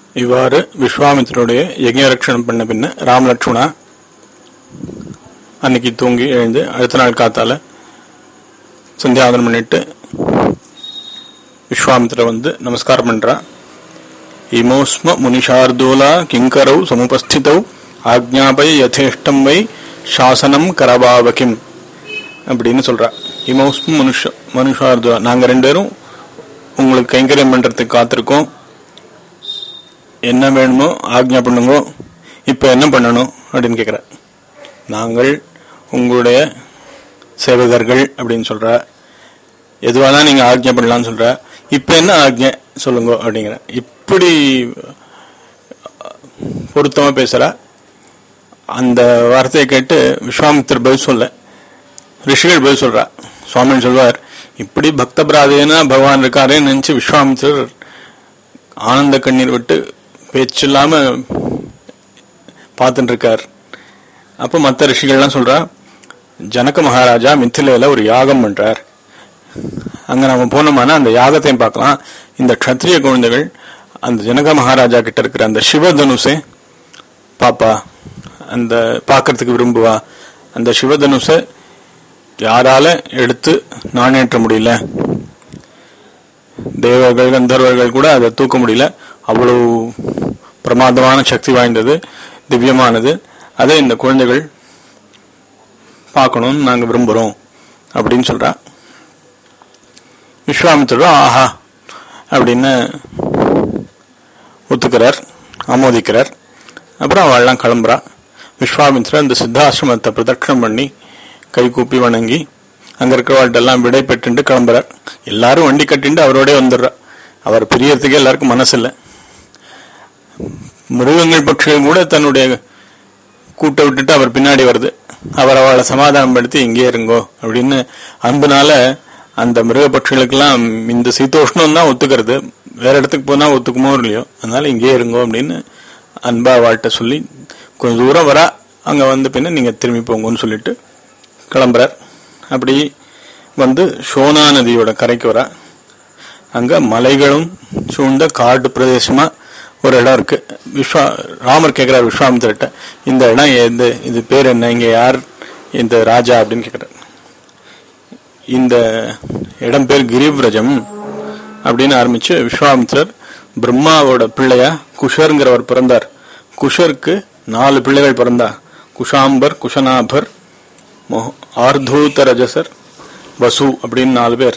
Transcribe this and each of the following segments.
இவ்வாறு விஸ்வாமித்திரருடைய யஜ்ஞரட்சணம் பண்ண பின்ன ராமலட்சுமணா அன்னைக்கு தூங்கி எழுந்து அடுத்த நாள் காத்தால சந்தியாவதனம் பண்ணிட்டு விஸ்வாமித்திர வந்து நமஸ்காரம் பண்றா இமோஸ்ம முனிஷார்தூலா கிங்கரௌ சமுபஸ்திதௌ ஆக்ஞாபய யதேஷ்டம் வை சாசனம் கரபாவகிம் அப்படின்னு சொல்றா இமோஸ்ம மனுஷ மனுஷார்துவா நாங்க ரெண்டு பேரும் உங்களுக்கு கைங்கரியம் பண்றதுக்கு காத்திருக்கோம் என்ன வேணுமோ ஆக்ஞா பண்ணுங்க இப்ப என்ன பண்ணணும் அப்படின்னு கேக்குற நாங்கள் உங்களுடைய சேவகர்கள் அப்படின்னு சொல்ற எதுவானா நீங்க ஆக்ஞா பண்ணலாம்னு சொல்ற இப்ப என்ன ஆக்ஞை சொல்லுங்க அப்படிங்கிற இப்படி பொருத்தமா பேசுற அந்த வார்த்தையை கேட்டு விஸ்வாமித்தர் பதில் சொல்ல ரிஷிகள் பதில் சொல்றா சுவாமின்னு சொல்வார் இப்படி பக்த பிராதேனா பகவான் இருக்காரேன்னு நினைச்சு விஸ்வாமித்தர் ஆனந்த கண்ணீர் விட்டு பேச்சு இல்லாம பார்த்துட்டு இருக்கார் அப்ப மற்ற ரிஷிகள்லாம் சொல்றா ஜனக மகாராஜா மிथिलेல ஒரு யாகம் பண்றார் அங்க நம்ம போனோம்னா அந்த யாகத்தையும் பார்க்கலாம் இந்த க்ஷத்ரிய குழந்தைகள் அந்த ஜனக மகாராஜா கிட்ட இருக்கிற அந்த சிவதனுசை பாப்பா அந்த பார்க்கறதுக்கு விரும்புவா அந்த சிவதனுசை யாரால எடுத்து நாணேற்ற முடியல தேவர்கள் கந்தர்வர்கள் கூட அதை தூக்க முடியல அவ்வளவு பிரமாதமான சக்தி வாய்ந்தது திவ்யமானது அதை இந்த குழந்தைகள் பார்க்கணும்னு நாங்க விரும்புறோம் அப்படின்னு சொல்றா விஸ்வாமித்திரரும் ஆஹா அப்படின்னு ஒத்துக்கிறார் ஆமோதிக்கிறார் அப்புறம் அவள்லாம் கிளம்புறா விஸ்வாமித்திரர் அந்த சித்தாசிரமத்தை பிரதட்சணம் பண்ணி கை கூப்பி வணங்கி அங்க இருக்கிறவாள்கிட்ட எல்லாம் விடை பெற்றுண்டு கிளம்புறார் எல்லாரும் வண்டி கட்டிண்டு அவரோட வந்துடுறா அவர் பிரியறதுக்கே எல்லாருக்கும் மனசு இல்லை மிருகங்கள் பட்சிகள் கூட தன்னுடைய கூட்ட விட்டுட்டு அவர் பின்னாடி வருது அவர் அவளை சமாதானப்படுத்தி இங்கே இருங்கோ அப்படின்னு அன்புனால அந்த மிருக பட்சிகளுக்கெல்லாம் இந்த சீதோஷ்ணம் தான் ஒத்துக்கிறது வேற இடத்துக்கு போனா ஒத்துக்குமோ இல்லையோ அதனால இங்கே இருங்கோ அப்படின்னு அன்பா அவள்கிட்ட சொல்லி கொஞ்சம் தூரம் வரா அங்க வந்து பின்ன நீங்க திரும்பி போங்கன்னு சொல்லிட்டு கிளம்புறார் அப்படி வந்து சோனா நதியோட கரைக்கு வரா அங்க மலைகளும் சூழ்ந்த காடு பிரதேசமா ஒரு இடம் இருக்கு விஸ்வா ராமர் கேட்கிறார் விஸ்வாமித்திரட்ட இந்த இடம் எந்த இது பேர் என்ன இங்க யார் இந்த ராஜா அப்படின்னு கேட்கிறார் இந்த இடம் பேர் கிரிவ்ரஜம் அப்படின்னு ஆரம்பிச்சு விஸ்வாமித்திரர் பிரம்மாவோட பிள்ளையா குஷருங்கிறவர் பிறந்தார் குஷருக்கு நாலு பிள்ளைகள் பிறந்தா குஷாம்பர் குஷநாபர் ஆர்தூதரஜசர் வசு அப்படின்னு நாலு பேர்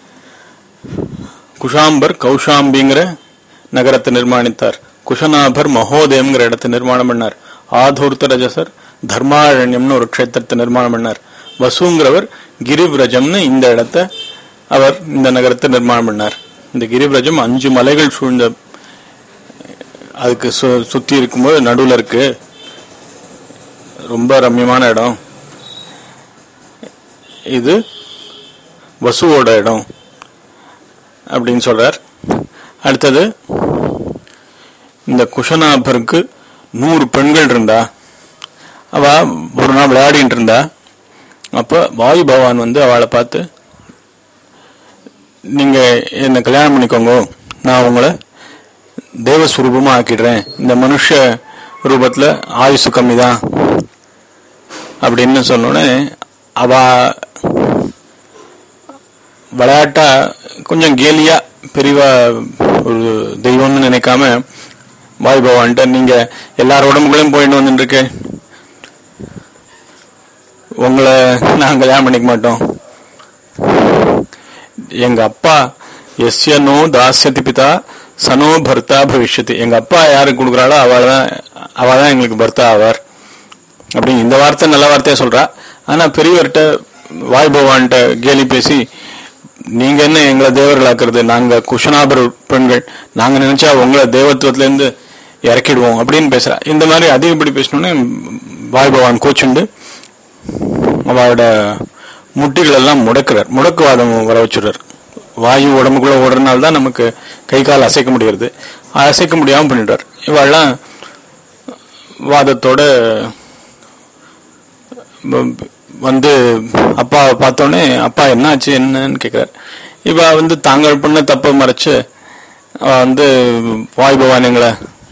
குஷாம்பர் கௌஷாம்பிங்கிற நகரத்தை நிர்மாணித்தார் குஷநாபர் மகோதயம்ங்கிற இடத்தை நிர்மாணம் பண்ணார் ஆதூர்த்தரஜசர் தர்மாரண்யம்னு ஒரு க்ஷேத்திரத்தை நிர்மாணம் பண்ணார் வசுங்கிறவர் கிரிவ்ரஜம்னு இந்த இடத்த அவர் இந்த நகரத்தை நிர்மாணம் பண்ணார் இந்த கிரிவ்ரஜம் அஞ்சு மலைகள் சூழ்ந்த அதுக்கு சுத்தி இருக்கும்போது நடுவில் இருக்கு ரொம்ப ரம்யமான இடம் இது வசுவோட இடம் அப்படின்னு சொல்றார் அடுத்தது இந்த குஷனாபருக்கு நூறு பெண்கள் இருந்தா அவ ஒரு நாள் விளையாடிட்டு இருந்தா அப்ப வாயு பகவான் வந்து அவளை பார்த்து நீங்க என்ன கல்யாணம் பண்ணிக்கோங்க நான் உங்களை தேவஸ்வரூபமா ஆக்கிடுறேன் இந்த மனுஷ ரூபத்துல ஆயுசு கம்மி தான் அப்படின்னு சொன்னோடனே அவ விளையாட்டா கொஞ்சம் கேலியா பெரியவா ஒரு தெய்வம்னு நினைக்காம வாய் பகவான்ட்ட நீங்க எல்லார் உடம்புகளையும் போயிட்டு வந்துட்டு இருக்கு உங்களை நான் கல்யாணம் பண்ணிக்க மாட்டோம் எங்க அப்பா எஸ்ய நோ தாசியதி பிதா சனோ பர்த்தா பவிஷ்யத்து எங்க அப்பா யாருக்கு கொடுக்குறாளோ அவள் தான் அவள் தான் எங்களுக்கு பர்த்தா ஆவார் அப்படி இந்த வார்த்தை நல்ல வார்த்தையா சொல்றா ஆனா பெரியவர்கிட்ட வாய் பகவான்கிட்ட கேலி பேசி நீங்க என்ன எங்களை தேவர்களாக்குறது நாங்க குஷனாபர் பெண்கள் நாங்க நினைச்சா உங்களை தேவத்துவத்துல இருந்து இறக்கிடுவோம் அப்படின்னு பேசுறா இந்த மாதிரி அதிகப்படி பேசணும்னு வாய் பகவான் கோச்சுண்டு அவளோட முட்டிகள் எல்லாம் முடக்கிறார் முடக்குவாதம் வர வச்சுடுறார் வாயு உடம்புக்குள்ள ஓடுறதுனால தான் நமக்கு கை கால் அசைக்க முடிகிறது அசைக்க முடியாம பண்ணிடுறார் இவாள்லாம் வாதத்தோட வந்து அப்பா பார்த்தோன்னே அப்பா என்னாச்சு என்னன்னு கேட்கிறார் இவ வந்து தாங்கள் பண்ண தப்ப மறைச்சு அவ வந்து வாய் பவான் எங்களை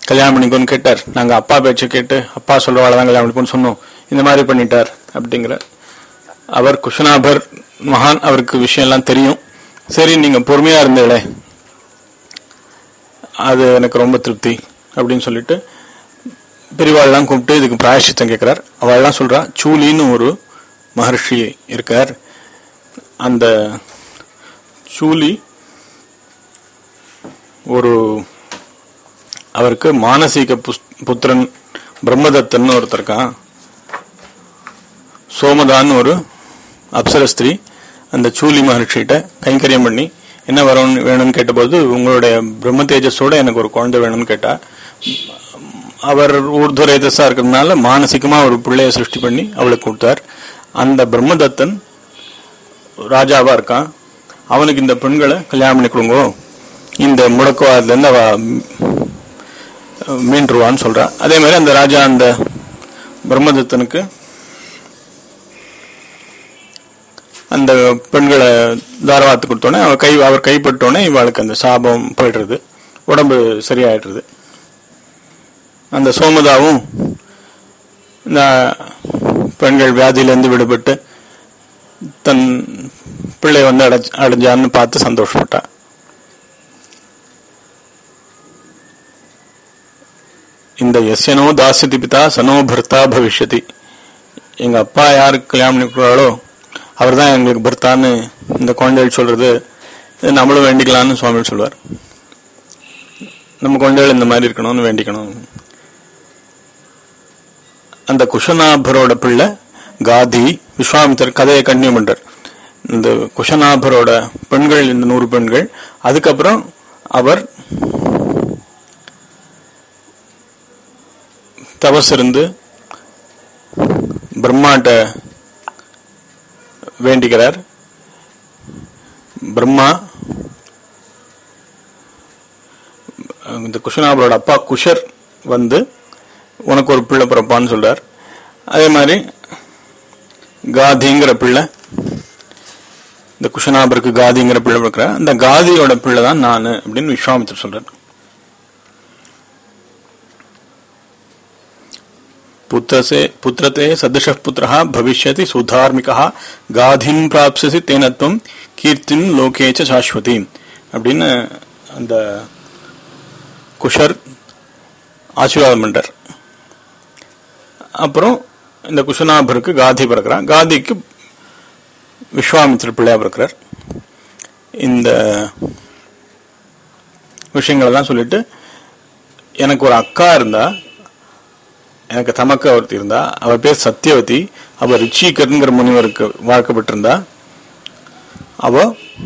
கல்யாணம் பண்ணிக்கோன்னு கேட்டார் நாங்க அப்பா பேச்சை கேட்டு அப்பா சொல்றவாள் தான் கல்யாணம் பண்ணிக்கோன்னு சொன்னோம் இந்த மாதிரி பண்ணிட்டார் அப்படிங்கிற அவர் குஷனாபர் மகான் அவருக்கு விஷயம் எல்லாம் தெரியும் சரி நீங்க பொறுமையா இருந்தீங்களே அது எனக்கு ரொம்ப திருப்தி அப்படின்னு சொல்லிட்டு பெரியவாள்லாம் கூப்பிட்டு இதுக்கு பிராயசித்தம் கேட்கிறார் அவள்லாம் சொல்றா சூலின்னு ஒரு மகர்ஷி இருக்கார் அந்த சூலி ஒரு அவருக்கு மானசீக புஸ்- புத்திரன் பிரம்மதத்தன் ஒருத்தர் இருக்கான் சோமதான்னு ஒரு அப்சர ஸ்திரீ அந்த சூலி மகர்ஷிகிட்ட கைங்கரியம் பண்ணி என்ன வரும் வேணும்னு கேட்டபோது உங்களுடைய பிரம்ம தேஜஸோட எனக்கு ஒரு குழந்தை வேணும்னு கேட்டா அவர் ஊர்துவரேதஸா இருக்கிறதுனால மானசிகமா ஒரு பிள்ளைய சிருஷ்டி பண்ணி அவளுக்கு கொடுத்தார் அந்த பிரம்மதத்தன் ராஜாவா இருக்கான் அவனுக்கு இந்த பெண்களை கல்யாணம் பண்ணி கொடுங்கோ இந்த முடக்குவாதுல இருந்து அவ மீண்டுருவான்னு சொல்றா அதே மாதிரி அந்த ராஜா அந்த பிரம்மதத்தனுக்கு அந்த பெண்களை தாரவாத்து கொடுத்தோடனே அவ கை அவர் கைப்பட்டோடனே இவளுக்கு அந்த சாபம் போயிடுறது உடம்பு சரியாயிடுறது அந்த சோமதாவும் இந்த பெண்கள் வியாதியிலேருந்து விடுபட்டு தன் பிள்ளை வந்து அடைஞ்ச அடைஞ்சான்னு பார்த்து சந்தோஷப்பட்டா இந்த எஸ்யனோ தாசியதி பிதா சனோ பர்த்தா பவிஷ்யதி எங்க அப்பா யாருக்கு கல்யாணம் பண்ணி கொடுக்குறாளோ அவர் தான் எங்களுக்கு பர்த்தான்னு இந்த குழந்தைகள் சொல்றது இது நம்மளும் வேண்டிக்கலாம்னு சுவாமி சொல்வார் நம்ம குழந்தைகள் இந்த மாதிரி இருக்கணும்னு வேண்டிக்கணும் அந்த குஷனாபரோட பிள்ளை காதி விஸ்வாமித்தர் கதையை கண்டினியூ பண்றார் இந்த குஷனாபரோட பெண்கள் இந்த நூறு பெண்கள் அதுக்கப்புறம் அவர் தபஸ் இருந்து பிரம்மாட்ட வேண்டிக்கிறார் பிரம்மா இந்த குஷனாபரோட அப்பா குஷர் வந்து உனக்கு ஒரு பிள்ளை பிறப்பான்னு சொல்றார் அதே மாதிரி காதிங்கிற பிள்ளை இந்த குஷனாபருக்கு காதிங்கிற பிள்ளை பிறக்கிற அந்த காதியோட பிள்ளை தான் நான் அப்படின்னு விஸ்வாமித்தர் சொல்றார் पुत्रसे पुत्रते सदृशः पुत्रः भविष्यति सुधार्मिकः गाधिं प्राप्स्यसि तेन त्वं கீர்த்தின் லோகேச்ச சாஸ்வதி அப்படின்னு அந்த குஷர் ஆசீர்வாதம் பண்றார் அப்புறம் இந்த குஷனாபருக்கு காதி பிறக்கிறான் காதிக்கு விஸ்வாமித்திர பிள்ளையா பிறக்கிறார் இந்த விஷயங்களெல்லாம் சொல்லிட்டு எனக்கு ஒரு அக்கா இருந்தா எனக்கு தமக்கு ஒருத்தி இருந்தா அவ பேர் சத்தியவதி அவ ரிச்சிகர்ங்கிற முனிவருக்கு வாழ்க்கப்பட்டிருந்தா அவ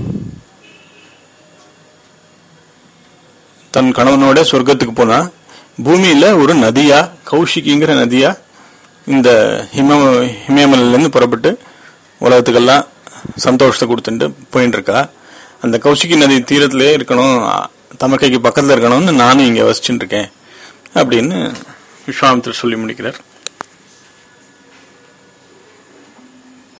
தன் கணவனோட சொர்க்கத்துக்கு போனா பூமியில ஒரு நதியா கௌஷிகிங்கிற நதியா இந்த ஹிம ஹிமேமல்ல இருந்து புறப்பட்டு உலகத்துக்கெல்லாம் சந்தோஷத்தை கொடுத்துட்டு போயிட்டு இருக்கா அந்த கௌஷிகி நதி தீரத்திலே இருக்கணும் தமக்கைக்கு பக்கத்துல இருக்கணும்னு நானும் இங்க வசிச்சுட்டு இருக்கேன் அப்படின்னு விஸ்வாமித்திரர் சொல்லி முடிக்கிறார்